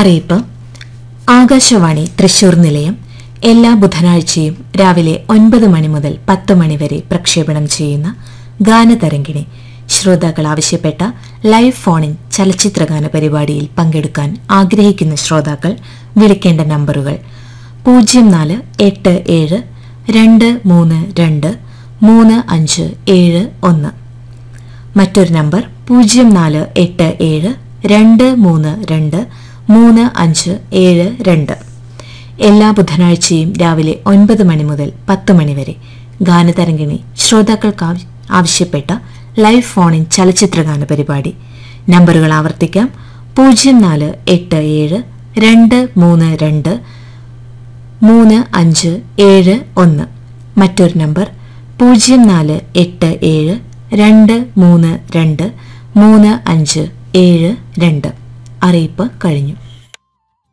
അറിയിപ്പ് ആകാശവാണി തൃശൂർ നിലയം എല്ലാ ബുധനാഴ്ചയും രാവിലെ ഒൻപത് മണി മുതൽ പത്ത് മണി വരെ പ്രക്ഷേപണം ചെയ്യുന്ന ഗാനതരംഗിണി ശ്രോതാക്കൾ ആവശ്യപ്പെട്ട ലൈവ് ഫോണിൻ ചലച്ചിത്രഗാന പരിപാടിയിൽ പങ്കെടുക്കാൻ ആഗ്രഹിക്കുന്ന ശ്രോതാക്കൾ വിളിക്കേണ്ട നമ്പറുകൾ പൂജ്യം നാല് എട്ട് ഏഴ് രണ്ട് മൂന്ന് രണ്ട് മൂന്ന് അഞ്ച് ഏഴ് ഒന്ന് മറ്റൊരു നമ്പർ പൂജ്യം നാല് എട്ട് ഏഴ് രണ്ട് മൂന്ന് രണ്ട് മൂന്ന് അഞ്ച് ഏഴ് രണ്ട് എല്ലാ ബുധനാഴ്ചയും രാവിലെ ഒൻപത് മണി മുതൽ പത്ത് മണി വരെ ഗാനതരംഗിണി ശ്രോതാക്കൾക്ക് ആവ- ആവശ്യപ്പെട്ട ലൈവ് ഫോണിൻ ചലച്ചിത്രഗാന പരിപാടി നമ്പറുകൾ ആവർത്തിക്കാം പൂജ്യം നാല് എട്ട് ഏഴ് രണ്ട് മൂന്ന് രണ്ട് മൂന്ന് അഞ്ച് ഏഴ് ഒന്ന് മറ്റൊരു നമ്പർ പൂജ്യം നാല് എട്ട് ഏഴ് രണ്ട് മൂന്ന് രണ്ട് മൂന്ന് അഞ്ച് ഏഴ് രണ്ട് അറിയിപ്പ് കഴിഞ്ഞു